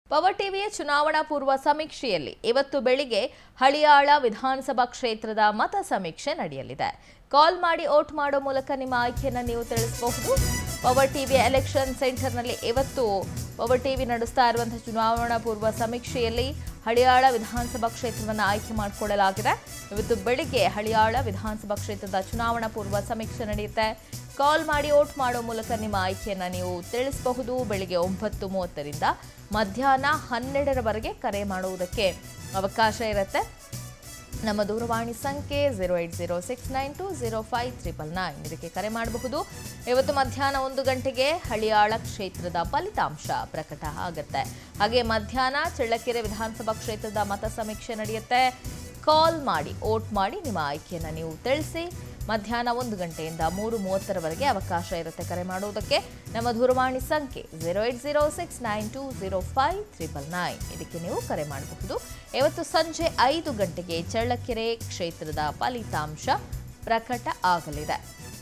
power ಟಿವಿಯ ಚುನಾವಣಾ ಪೂರ್ವ ಸಮೀಕ್ಷೆಯಲ್ಲಿ ಇವತ್ತು ಬೆಳಿಗ್ಗೆ ಹಳಿಯಾಳ ವಿಧಾನಸಭಾ ಕ್ಷೇತ್ರದ ಮತ ಸಮೀಕ್ಷೆ ನಡೆಯಲಿದೆ ಕಾಲ್ ಮಾಡಿ ಓಟ್ ಮಾಡೋ ಮೂಲಕ ನಿಮ್ಮ ಆಯ್ಕೆಯನ್ನು ನೀವು ತಿಳಿಸಬಹುದು ಪವರ್ ಟಿವಿಯ ಎಲೆಕ್ಷನ್ ಸೆಂಟರ್ನಲ್ಲಿ ಇವತ್ತು ಪವರ್ ಟಿವಿ ನಡೆಸ್ತಾ ಇರುವಂತಹ ಚುನಾವಣಾ ಪೂರ್ವ ಸಮೀಕ್ಷೆಯಲ್ಲಿ ಹಳಿಯಾಳ ವಿಧಾನಸಭಾ ಕ್ಷೇತ್ರವನ್ನು ಆಯ್ಕೆ ಮಾಡಿಕೊಳ್ಳಲಾಗಿದೆ ಇವತ್ತು ಬೆಳಿಗ್ಗೆ ಹಳಿಯಾಳ ವಿಧಾನಸಭಾ ಕ್ಷೇತ್ರದ ಚುನಾವಣಾ ಪೂರ್ವ ಸಮೀಕ್ಷೆ ನಡೆಯುತ್ತೆ ಕಾಲ್ ಮಾಡಿ ಓಟ್ ಮಾಡೋ ಮೂಲಕ ನಿಮ್ಮ ಆಯ್ಕೆಯನ್ನು ನೀವು ತಿಳಿಸಬಹುದು ಬೆಳಿಗ್ಗೆ ಒಂಬತ್ತು ಮೂವತ್ತರಿಂದ ಮಧ್ಯಾಹ್ನ ಹನ್ನೆರಡರವರೆಗೆ ಕರೆ ಮಾಡುವುದಕ್ಕೆ ಅವಕಾಶ ಇರುತ್ತೆ ನಮ್ಮ ದೂರವಾಣಿ ಸಂಖ್ಯೆ zero eight zero six nine two zero five triple nine ಇದಕ್ಕೆ ಕರೆ ಮಾಡಬಹುದು ಇವತ್ತು ಮಧ್ಯಾಹ್ನ ಒಂದು ಗಂಟೆಗೆ ಹಳಿಯಾಳ ಕ್ಷೇತ್ರದ ಫಲಿತಾಂಶ ಪ್ರಕಟ ಆಗುತ್ತೆ ಹಾಗೆ ಮಧ್ಯಾಹ್ನ ಚಳ್ಳಕೆರೆ ವಿಧಾನಸಭಾ ಕ್ಷೇತ್ರದ ಮತ ಸಮೀಕ್ಷೆ ನಡೆಯುತ್ತೆ ಕಾಲ್ ಮಾಡಿ ಓಟ್ ಮಾಡಿ ನಿಮ್ಮ ಆಯ್ಕೆಯನ್ನು ನೀವು ತಿಳಿಸಿ ಮಧ್ಯಾಹ್ನ ಒಂದು ಗಂಟೆಯಿಂದ ಮೂರು ಮೂವತ್ತರವರೆಗೆ ಅವಕಾಶ ಇರುತ್ತೆ ಕರೆ ಮಾಡುವುದಕ್ಕೆ ನಮ್ಮ ದೂರವಾಣಿ ಸಂಖ್ಯೆ zero eight zero six nine two zero five triple nine ಇದಕ್ಕೆ ನೀವು ಕರೆ ಮಾಡಬಹುದು ಇವತ್ತು ಸಂಜೆ ಐದು ಗಂಟೆಗೆ ಚಳ್ಳಕೆರೆ ಕ್ಷೇತ್ರದ ಫಲಿತಾಂಶ ಪ್ರಕಟ ಆಗಲಿದೆ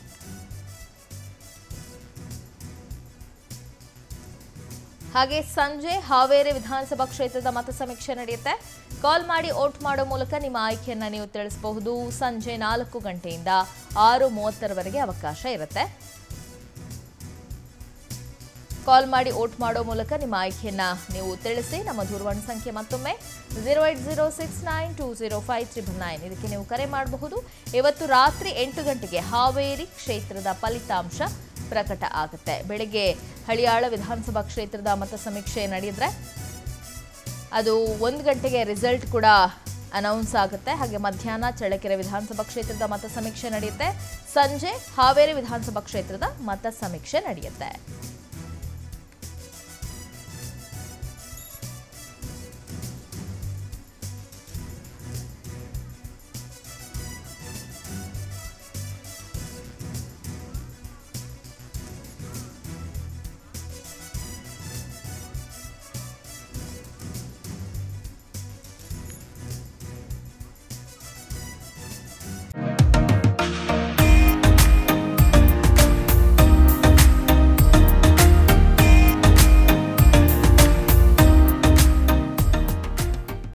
ಹಾಗೆ ಸಂಜೆ ಹಾವೇರಿ ವಿಧಾನಸಭಾ ಕ್ಷೇತ್ರದ ಮತ ಸಮೀಕ್ಷೆ ನಡೆಯುತ್ತೆ ಕಾಲ್ ಮಾಡಿ ಓಟ್ ಮಾಡೋ ಮೂಲಕ ನಿಮ್ಮ ಆಯ್ಕೆಯನ್ನ ನೀವು ತಿಳಿಸಬಹುದು ಸಂಜೆ ನಾಲ್ಕು ಗಂಟೆಯಿಂದ ಆರು ಮೂವತ್ತರವರೆಗೆ ಅವಕಾಶ ಇರುತ್ತೆ ಕಾಲ್ ಮಾಡಿ ಓಟ್ ಮಾಡೋ ಮೂಲಕ ನಿಮ್ಮ ಆಯ್ಕೆಯನ್ನ ನೀವು ತಿಳಿಸಿ ನಮ್ಮ ದೂರವಾಣಿ ಸಂಖ್ಯೆ ಮತ್ತೊಮ್ಮೆ zero eight zero six nine two zero five triple nine ಇದಕ್ಕೆ ನೀವು ಕರೆ ಮಾಡಬಹುದು ಇವತ್ತು ರಾತ್ರಿ ಎಂಟು ಗಂಟೆಗೆ ಹಾವೇರಿ ಕ್ಷೇತ್ರದ ಫಲಿತಾಂಶ ಪ್ರಕಟ ಆಗುತ್ತೆ ಬೆಳಿಗ್ಗೆ ಹಳಿಯಾಳ ವಿಧಾನಸಭಾ ಕ್ಷೇತ್ರದ ಮತ ಸಮೀಕ್ಷೆ ನಡೆಯಿದ್ರೆ ಅದು ಒಂದು ಗಂಟೆಗೆ ರಿಸಲ್ಟ್ ಕೂಡ ಅನೌನ್ಸ್ ಆಗುತ್ತೆ ಹಾಗೆ ಮಧ್ಯಾಹ್ನ ಚಳ್ಳಕೆರೆ ವಿಧಾನಸಭಾ ಕ್ಷೇತ್ರದ ಮತ ಸಮೀಕ್ಷೆ ನಡೆಯುತ್ತೆ ಸಂಜೆ ಹಾವೇರಿ ವಿಧಾನಸಭಾ ಕ್ಷೇತ್ರದ ಮತ ಸಮೀಕ್ಷೆ ನಡೆಯುತ್ತೆ